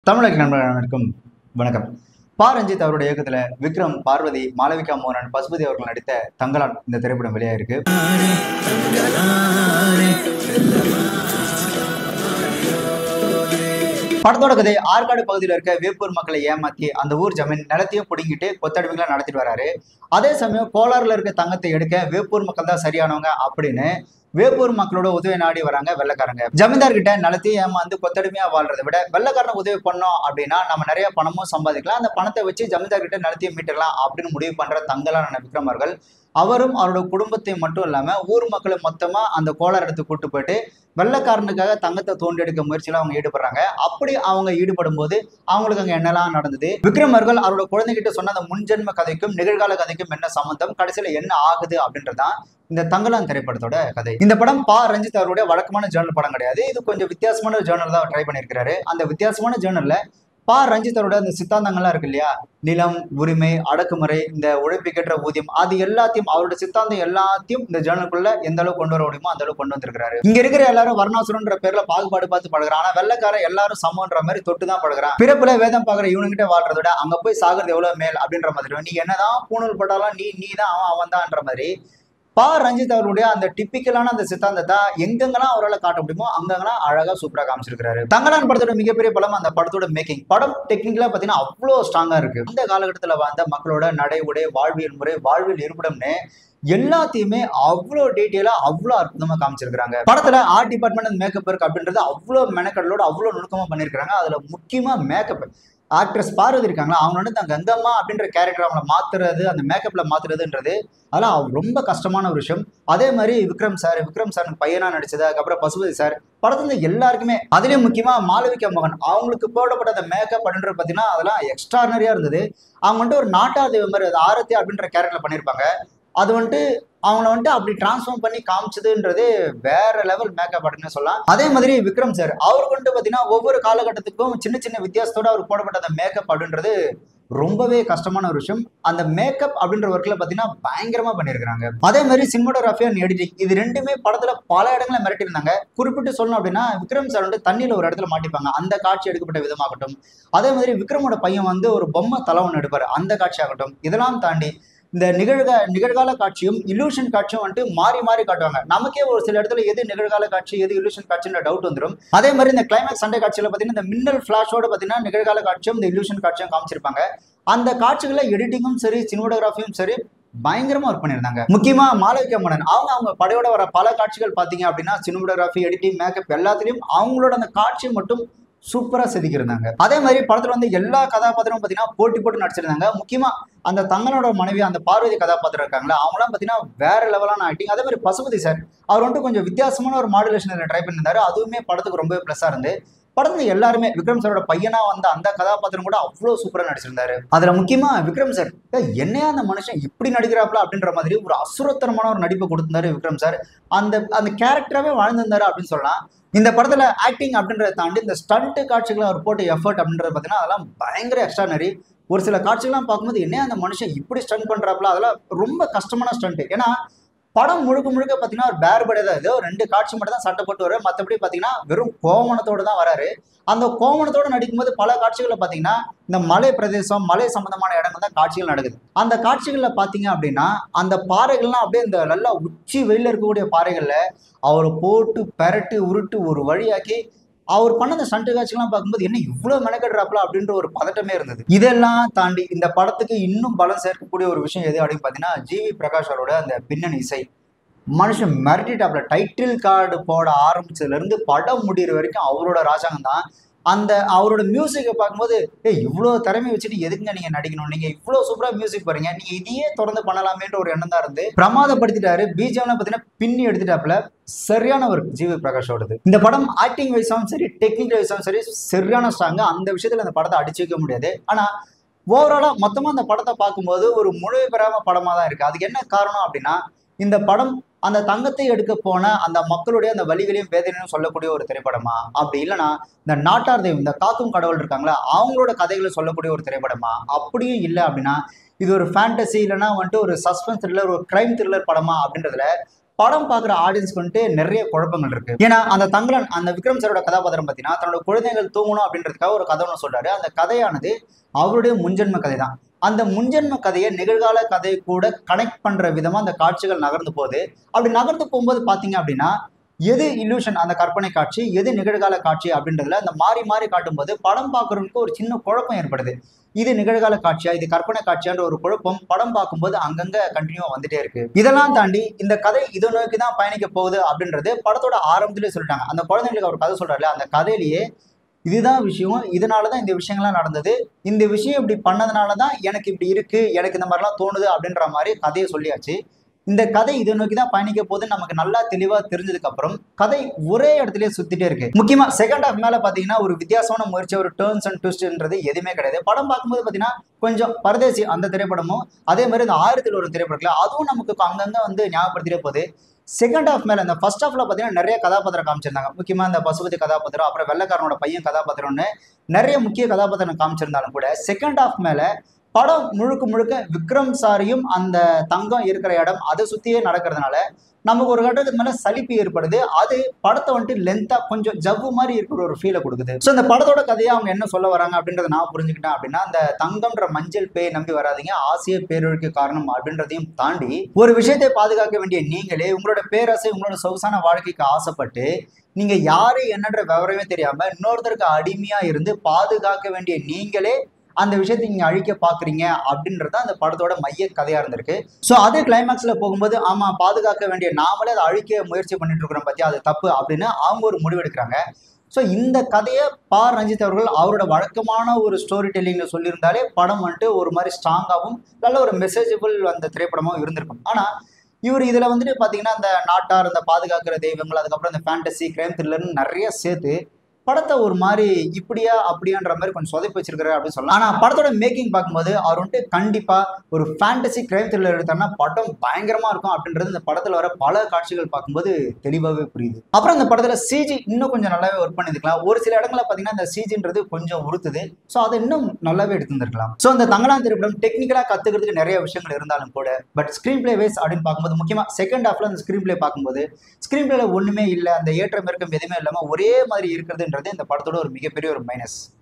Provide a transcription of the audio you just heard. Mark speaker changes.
Speaker 1: தமிழக நண்பர்கள் அனைவருக்கும் வணக்கம் பா ரஞ்சித் அவருடைய இயக்கத்துல விக்ரம் பார்வதி மாளவிகா மோகனன் பசுபதி அவர்கள் நடித்த தங்கலான் இந்த திரைப்படம் வெளியாயிருக்கு படத்தோட கதை ஆற்காடு பகுதியில் இருக்க வேப்பூர் மக்களை ஏமாத்தி அந்த ஊர் ஜமீன் நிலத்தையும் பிடுங்கிட்டு கொத்தடிமைகளா நடத்திட்டு வராரு அதே சமயம் கோலாறுல இருக்க தங்கத்தை எடுக்க வேப்பூர் மக்கள் தான் சரியானவங்க அப்படின்னு வேப்பூர் மக்களோட உதவி நாடி வராங்க வெள்ளக்காரங்க ஜமீன்தார் கிட்ட நிலத்தையும் ஏமாந்து கொத்தடிமையா வாழ்றதை விட வெள்ளக்காரனுக்கு உதவி பண்ணோம் அப்படின்னா நம்ம நிறைய பணமும் சம்பாதிக்கலாம் அந்த பணத்தை வச்சு ஜமீன்தார் கிட்ட நிலத்தையும் மீட்டலாம் அப்படின்னு முடிவு பண்ற தங்கலான விக்ரம் அவர்கள் அவரும் அவரோட குடும்பத்தை மட்டும் இல்லாம ஊர் மக்களை மொத்தமா அந்த கோளாறு இடத்துக்கு கூட்டு போயிட்டு வெள்ளக்காரனுக்காக தங்கத்தை தோண்டி எடுக்க முயற்சியில அவங்க ஈடுபடுறாங்க அப்படி அவங்க ஈடுபடும் போது அவங்களுக்கு அங்க என்னெல்லாம் நடந்தது விக்ரம் அவர்கள் அவரோட குழந்தைகிட்ட சொன்ன அந்த முன்ஜென்ம கதைக்கும் நிகழ்கால கதைக்கும் என்ன சம்பந்தம் கடைசியில என்ன ஆகுது அப்படின்றதான் இந்த தங்கலான் திரைப்படத்தோட கதை இந்த படம் பா ரஞ்சித் அவருடைய வழக்கமான ஜேர்னல் படம் கிடையாது இது கொஞ்சம் வித்தியாசமான ஜேர்னல் தான் ட்ரை பண்ணியிருக்காரு அந்த வித்தியாசமான ஜேர்னல்ல பா ரஞ்சித் அவரோட அந்த சித்தாந்தங்கள்லாம் இருக்கு இல்லையா நிலம் உரிமை அடக்குமுறை இந்த உழைப்புக்கேற்ற ஊதியம் அது எல்லாத்தையும் அவரோட சித்தாந்தம் எல்லாத்தையும் இந்த ஜேர்னலுக்குள்ள எந்த அளவுக்கு கொண்டு வர முடியுமோ அந்த அளவுக்கு கொண்டு வந்திருக்காரு இங்க இருக்கிற எல்லாரும் வர்ணாசுரன்ற பேர்ல பாகுபாடு பார்த்து பழகுறான் ஆனா வெள்ளக்காரன் எல்லாரும் சமன்ற மாதிரி தொட்டு தான் பழகுறான் பிறப்புல வேதம் பாக்குற இவனுங்கிட்ட வாழ்றத விட அங்க போய் சாகுறது எவ்வளவு மேல் அப்படின்ற மாதிரி நீ என்னதான் பூணூல் பட்டாலும் நீ நீ தான் அவன் அவன் தான்ன்ற மாதிரி பா ரஞ்சித் அவருடைய அந்த டிப்பிக்கலான அந்த சித்தாந்தத்தை எங்கெங்கெல்லாம் அவரால் காட்ட முடியுமோ அங்கெல்லாம் அழகா சூப்பரா காமிச்சிருக்காரு தங்கலான் படத்தோட மிகப்பெரிய படம் அந்த படத்தோட மேக்கிங் படம் டெக்னிக்கலா பாத்தீங்கன்னா அவ்வளோ ஸ்ட்ராங்கா இருக்கு அந்த காலகட்டத்துல வாழ்ந்த மக்களோட நடை உடை வாழ்வியல் முறை வாழ்வியல் இருப்பிடம்னு எல்லாத்தையுமே அவ்வளோ டீட்டெயிலாக அவ்வளோ அற்புதமாக காமிச்சிருக்காங்க படத்தில் ஆர்ட் டிபார்ட்மெண்ட் மேக்கப் இருக்கு அப்படின்றது அவ்வளோ மெனக்கடலோட அவ்வளோ நுணுக்கமாக பண்ணியிருக்காங்க அதில் முக்கியமாக மேக்கப் ஆக்ட்ரஸ் பார்வதி இருக்காங்களா அவங்க வந்து தான் கங்கம்மா அப்படின்ற கேரக்டர் அவங்கள மாத்துறது அந்த மேக்கப்ல மாத்துறதுன்றது அதெல்லாம் அவ- ரொம்ப கஷ்டமான ஒரு விஷயம் அதே மாதிரி விக்ரம் சார் விக்ரம் சார் பையனா நடிச்சது அதுக்கப்புறம் பசுபதி சார் படத்துல எல்லாருக்குமே அதுலயும் முக்கியமா மாளவிகா மோகன் அவங்களுக்கு போடப்பட்ட அந்த மேக்கப் அப்படின்றது பார்த்தீங்கன்னா அதெல்லாம் எக்ஸ்ட்ரானரியா இருந்தது அவங்க வந்துட்டு ஒரு நாட்டாதேவி மாதிரி அது ஆரத்தி அப்படின்ற கேரக்டர் பண்ணியிருப்பாங்க அது வந்துட்டு அவங்கள வந்துட்டு அப்படி டிரான்ஸ்ஃபார்ம் பண்ணி காமிச்சதுன்றது வேற லெவல் மேக்கப் அப்படின்னு சொல்லலாம் அதே மாதிரி விக்ரம் சார் அவருக்கு வந்துட்டு பார்த்தீங்கன்னா ஒவ்வொரு காலகட்டத்துக்கும் சின்ன சின்ன வித்தியாசத்தோட அவர் போடப்பட்ட அந்த மேக்கப் அப்படின்றது ரொம்பவே கஷ்டமான ஒரு விஷயம் அந்த மேக்கப் அப்படின்ற ஒர்க்கில் பார்த்தீங்கன்னா பயங்கரமா பண்ணியிருக்காங்க அதே மாதிரி சினிமோட்டோகிராஃபி அண்ட் எடிட்டிங் இது ரெண்டுமே படத்துல பல இடங்களை மிரட்டியிருந்தாங்க குறிப்பிட்டு சொல்லணும் அப்படின்னா விக்ரம் சார் வந்து தண்ணியில ஒரு இடத்துல மாட்டிப்பாங்க அந்த காட்சி எடுக்கப்பட்ட விதமாகட்டும் அதே மாதிரி விக்ரமோட பையன் வந்து ஒரு பொம்மை தலை ஒன்று எடுப்பார் அந்த காட்சி ஆகட்டும் இதெல்லாம் தாண்டி இந்த நிகழ்க நிகழ்கால காட்சியும் இல்லூஷன் காட்சியும் வந்துட்டு மாறி மாறி காட்டுவாங்க நமக்கே ஒரு சில இடத்துல எது நிகழ்கால காட்சி எது இல்லூஷன் காட்சின்ற டவுட் வந்துடும் அதே மாதிரி இந்த கிளைமேக்ஸ் சண்டை காட்சியில பார்த்தீங்கன்னா இந்த மின்னல் ஃபிளாஷோட பார்த்தீங்கன்னா நிகழ்கால காட்சியும் இந்த இல்லூஷன் காட்சியும் காமிச்சிருப்பாங்க அந்த காட்சிகளில் எடிட்டிங்கும் சரி சினிமோட்டோகிராஃபியும் சரி பயங்கரமா ஒர்க் பண்ணியிருந்தாங்க முக்கியமா மாளவிகா மன்னன் அவங்க அவங்க படையோட வர பல காட்சிகள் பார்த்தீங்க அப்படின்னா சினிமோட்டோகிராஃபி எடிட்டிங் மேக்கப் எல்லாத்துலயும் அவங்களோட அந்த காட்சி மட்டும் சூப்பரா செதுக்கியிருந்தாங்க அதே மாதிரி படத்துல வந்து எல்லா கதாபாத்திரமும் பார்த்தீங்கன்னா போட்டி போட்டு நடிச்சிருந்தாங்க முக்கியமா அந்த தங்கனோட மனைவி அந்த பார்வதி கதாபாத்திரம் இருக்காங்களா அவங்களாம் பார்த்தீங்கன்னா வேற லெவலான ஆக்டிங் அதே மாதிரி பசுபதி சார் அவர் வந்துட்டு கொஞ்சம் வித்தியாசமான ஒரு மாடுலேஷன் ட்ரை பண்ணியிருந்தாரு அதுவுமே படத்துக்கு ரொம்ப ப்ளஸ்ஸாக இருந்து படத்துல எல்லாருமே விக்ரம் சாரோட பையனா வந்த அந்த கதாபாத்திரம் கூட அவ்வளோ சூப்பரா நடிச்சிருந்தாரு அதுல முக்கியமா விக்ரம் சார் "ஏய், என்னையா அந்த மனுஷன் இப்படி நடிக்கிறாப்ல அப்படின்ற மாதிரி ஒரு அசுரத்தனமான ஒரு நடிப்பை கொடுத்திருந்தாரு விக்ரம் சார் அந்த அந்த கேரக்டராகவே வாழ்ந்திருந்தாரு அப்படின்னு சொல்லலாம் இந்த படத்துல ஆக்டிங் அப்படின்றத தாண்டி இந்த ஸ்டண்ட் காட்சிகளை அவர் போட்ட எஃபர்ட் அப்படின்றது பார்த்தீங்கன்னா அதெல்லாம் பயங்கர எக்ஸ்ட்ரானரி ஒரு சில காட்சிகள்லாம் பார்க்கும்போது என்ன அந்த மனுஷன் இப்படி ஸ்டண்ட் பண்றாப்புல அதெல்லாம் ரொம்ப கஷ்டமான ஸ்டண்ட் ஏன்னா படம் முழுக்க முழுக்க பார்த்தீங்கன்னா ஒரு பேர்படே தான் இது ஒரு ரெண்டு காட்சி மட்டும் தான் சட்டை போட்டு வர மற்றபடி பார்த்தீங்கன்னா வெறும் கோவணத்தோட தான் வராரு அந்த கோவணத்தோட நடிக்கும்போது பல காட்சிகளை பார்த்தீங்கன்னா இந்த மலை பிரதேசம் மலை சம்பந்தமான இடங்கள் தான் காட்சிகள் நடக்குது அந்த காட்சிகளில் பார்த்தீங்க அப்படின்னா அந்த பாறைகள்லாம் அப்படியே இந்த நல்லா உச்சி வெயில இருக்கக்கூடிய பாறைகளில் அவரை போட்டு பெரட்டு உருட்டு ஒரு வழியாக்கி அவர் பண்ண அந்த சண்டை காட்சிகள்லாம் பார்க்கும்போது என்ன இவ்வளவு மெனக்கடுறாப்ல அப்படின்ற ஒரு பதட்டமே இருந்தது இதெல்லாம் தாண்டி இந்த படத்துக்கு இன்னும் பலம் சேர்க்கக்கூடிய ஒரு விஷயம் எது அப்படின்னு பார்த்தீங்கன்னா ஜிவி பிரகாஷ் அவரோட அந்த பின்னணி இசை மனுஷன் மிரட்டிட்டாப்ல டைட்டில் கார்டு போட ஆரம்பிச்சதுல இருந்து படம் முடியிற வரைக்கும் அவரோட ராஜாங்கம் தான் அந்த அவரோட மியூசிக்கை பார்க்கும்போது ஏய் இவ்வளோ திறமை வச்சுட்டு எதுக்குங்க நீங்க நடிக்கணும் நீங்க இவ்வளோ சூப்பரா மியூசிக் பாருங்க நீங்க இதையே தொடர்ந்து பண்ணலாமேன்ற ஒரு எண்ணம் தான் இருந்து பிரமாதப்படுத்திட்டாரு பிஜிஎம்ல பார்த்தீங்கன்னா பின்னி எடுத்துட்டாப்ல சரியான ஒரு ஜிவி பிரகாஷோடது இந்த படம் ஆக்டிங் வைஸாவும் சரி டெக்னிக்கல் வைஸாவும் சரி சரியான ஸ்ட்ராங்க அந்த விஷயத்துல அந்த படத்தை அடிச்சு வைக்க முடியாது ஆனா ஓவராலா மொத்தமா அந்த படத்தை பார்க்கும்போது ஒரு முழுமை பெறாம படமா தான் இருக்கு அதுக்கு என்ன காரணம் அப்படின்னா இந்த படம் அந்த தங்கத்தை எடுக்க போன அந்த மக்களுடைய அந்த வலிகளையும் வேதனையும் சொல்லக்கூடிய ஒரு திரைப்படமா அப்படி இல்லைன்னா இந்த நாட்டார் தெய்வம் இந்த காக்கும் கடவுள் இருக்காங்களா அவங்களோட கதைகளை சொல்லக்கூடிய ஒரு திரைப்படமா அப்படியும் இல்லை அப்படின்னா இது ஒரு ஃபேண்டசி இல்லைன்னா வந்துட்டு ஒரு சஸ்பென்ஸ் த்ரில்லர் ஒரு கிரைம் த்ரில்லர் படமா அப்படின்றதுல படம் பார்க்குற ஆடியன்ஸ்க்கு வந்துட்டு நிறைய குழப்பங்கள் இருக்கு ஏன்னா அந்த தங்கலன் அந்த விக்ரம் சாரோட கதாபாத்திரம் பார்த்தீங்கன்னா தன்னோட குழந்தைகள் தூங்கணும் அப்படின்றதுக்காக ஒரு கதை ஒன்று சொல்றாரு அந்த கதையானது அவருடைய முன்ஜென்ம கதை தான் அந்த முன்ஜென்ம கதையை நிகழ்கால கதை கூட கனெக்ட் பண்ற விதமா அந்த காட்சிகள் நகர்ந்து போகுது அப்படி நகர்ந்து போகும்போது பாத்தீங்க அப்படின்னா எது இல்லூஷன் அந்த கற்பனை காட்சி எது நிகழ்கால காட்சி அப்படின்றதுல அந்த மாறி மாறி காட்டும்போது படம் பார்க்குறவனுக்கு ஒரு சின்ன குழப்பம் ஏற்படுது இது நிகழ்கால காட்சியா இது கற்பனை காட்சியான்ற ஒரு குழப்பம் படம் பார்க்கும்போது அங்கங்க கண்டினியூவா வந்துட்டே இருக்கு இதெல்லாம் தாண்டி இந்த கதை இதை நோக்கி தான் பயணிக்க போகுது அப்படின்றது படத்தோட ஆரம்பத்திலே சொல்லிட்டாங்க அந்த குழந்தைங்களுக்கு அவர் கதை சொல்றாரு அந்த கதையிலேயே இதுதான் விஷயம் இதனால தான் இந்த விஷயங்கள்லாம் நடந்தது இந்த விஷயம் இப்படி பண்ணதுனால தான் எனக்கு இப்படி இருக்கு எனக்கு இந்த மாதிரிலாம் தோணுது அப்படின்ற மாதிரி கதையை சொல்லியாச்சு இந்த கதை இதை நோக்கி தான் பயணிக்க போது நமக்கு நல்லா தெளிவா தெரிஞ்சதுக்கு அப்புறம் கதை ஒரே இடத்துலயே சுத்திட்டே இருக்கு முக்கியமா செகண்ட் ஹாஃப் மேல பாத்தீங்கன்னா ஒரு வித்தியாசமான முயற்சி ஒரு டேர்ன்ஸ் அண்ட் ட்விஸ்ட்ன்றது எதுவுமே கிடையாது படம் பார்க்கும்போது பாத்தீங்கன்னா கொஞ்சம் பரதேசி அந்த திரைப்படமும் அதே மாதிரி இந்த ஆயிரத்தில் ஒரு திரைப்படத்துல அதுவும் நமக்கு அங்கங்க வந்து ஞாபகப்படுத்திட்டே போகுது செகண்ட் ஹாஃப் மேல இந்த ஃபர்ஸ்ட் ஹாஃப்ல பாத்தீங்கன்னா நிறைய கதாபாத்திரம் காமிச்சிருந்தாங்க முக்கியமா இந்த பசுபதி கதாபாத்திரம் அப்புறம் வெள்ளக்காரனோட பையன் கதாபாத்திரம்னு நிறைய முக்கிய கதாபாத்திரம் காமிச்சிருந்தாலும் கூட செகண்ட் ஹாஃப் மேல படம் முழுக்க முழுக்க விக்ரம் சாரியும் அந்த தங்கம் இருக்கிற இடம் அதை சுத்தியே நடக்கிறதுனால நமக்கு ஒரு கட்டத்துக்கு மேல சலிப்பு ஏற்படுது அது படத்தை வந்துட்டு லென்த்தா கொஞ்சம் ஜவ்வு மாதிரி இருக்கிற ஒரு ஃபீலை கொடுக்குது ஸோ இந்த படத்தோட கதையை அவங்க என்ன சொல்ல வராங்க அப்படின்றத நான் புரிஞ்சுக்கிட்டேன் அப்படின்னா அந்த தங்கம்ன்ற மஞ்சள் பேய் நம்பி வராதீங்க ஆசிய பேரொழிக்கு காரணம் அப்படின்றதையும் தாண்டி ஒரு விஷயத்தை பாதுகாக்க வேண்டிய நீங்களே உங்களோட பேராசை உங்களோட சொகுசான வாழ்க்கைக்கு ஆசைப்பட்டு நீங்க யாரு என்னன்ற விவரமே தெரியாம இன்னொருத்தருக்கு அடிமையா இருந்து பாதுகாக்க வேண்டிய நீங்களே அந்த விஷயத்தை நீங்க அழிக்க பாக்குறீங்க அப்படின்றது அந்த படத்தோட மைய கதையா இருந்திருக்கு ஸோ அதே கிளைமேக்ஸ்ல போகும்போது ஆமா பாதுகாக்க வேண்டிய நாமளே அதை அழிக்க முயற்சி பண்ணிட்டு இருக்கிறோம் பத்தியா அது தப்பு அப்படின்னு அவங்க ஒரு முடிவெடுக்கிறாங்க ஸோ இந்த கதையை பா ரஞ்சித் அவர்கள் அவரோட வழக்கமான ஒரு ஸ்டோரி டெல்லிங்ல சொல்லியிருந்தாலே படம் வந்துட்டு ஒரு மாதிரி ஸ்ட்ராங்காகவும் நல்ல ஒரு மெசேஜபிள் அந்த திரைப்படமும் இருந்திருக்கும் ஆனா இவர் இதுல வந்துட்டு பாத்தீங்கன்னா இந்த நாட்டார் இந்த பாதுகாக்கிற தெய்வங்கள் அதுக்கப்புறம் இந்த ஃபேண்டசி கிரைம் த்ரில்லர்னு நிறைய சேர்த்து படத்தை ஒரு மாதிரி இப்படியா அப்படியான்ற மாதிரி கொஞ்சம் சொதப்பி வச்சிருக்காரு அப்படின்னு சொல்லலாம் ஆனா படத்தோட மேக்கிங் பார்க்கும்போது அவர் வந்துட்டு கண்டிப்பா ஒரு ஃபேண்டசி கிரைம் த்ரில்லர் எடுத்தாருன்னா படம் பயங்கரமா இருக்கும் அப்படின்றது இந்த படத்துல வர பல காட்சிகள் பார்க்கும்போது தெளிவாகவே புரியுது அப்புறம் இந்த படத்துல சிஜி இன்னும் கொஞ்சம் நல்லாவே ஒர்க் பண்ணிருக்கலாம் ஒரு சில இடங்களில் பாத்தீங்கன்னா இந்த சிஜின்றது கொஞ்சம் உறுத்துது ஸோ அதை இன்னும் நல்லாவே எடுத்துருந்துருக்கலாம் ஸோ அந்த தங்கலான் திரைப்படம் டெக்னிக்கலா கத்துக்கிறதுக்கு நிறைய விஷயங்கள் இருந்தாலும் கூட பட் ஸ்கிரீன் பிளே வைஸ் அப்படின்னு பார்க்கும்போது முக்கியமா செகண்ட் ஹாஃப்ல அந்த ஸ்கிரீன் பிளே பார்க்கும்போது ஸ்கிரீன் பிளேல ஒண்ணுமே இல்லை அந்த ஏற்றம் இறக்கம் எதுவுமே இல்லாம ஒரே மாதிரி இருக்கிறதுன்றது இந்த படத்தோட ஒரு மிகப்பெரிய ஒரு மைனஸ்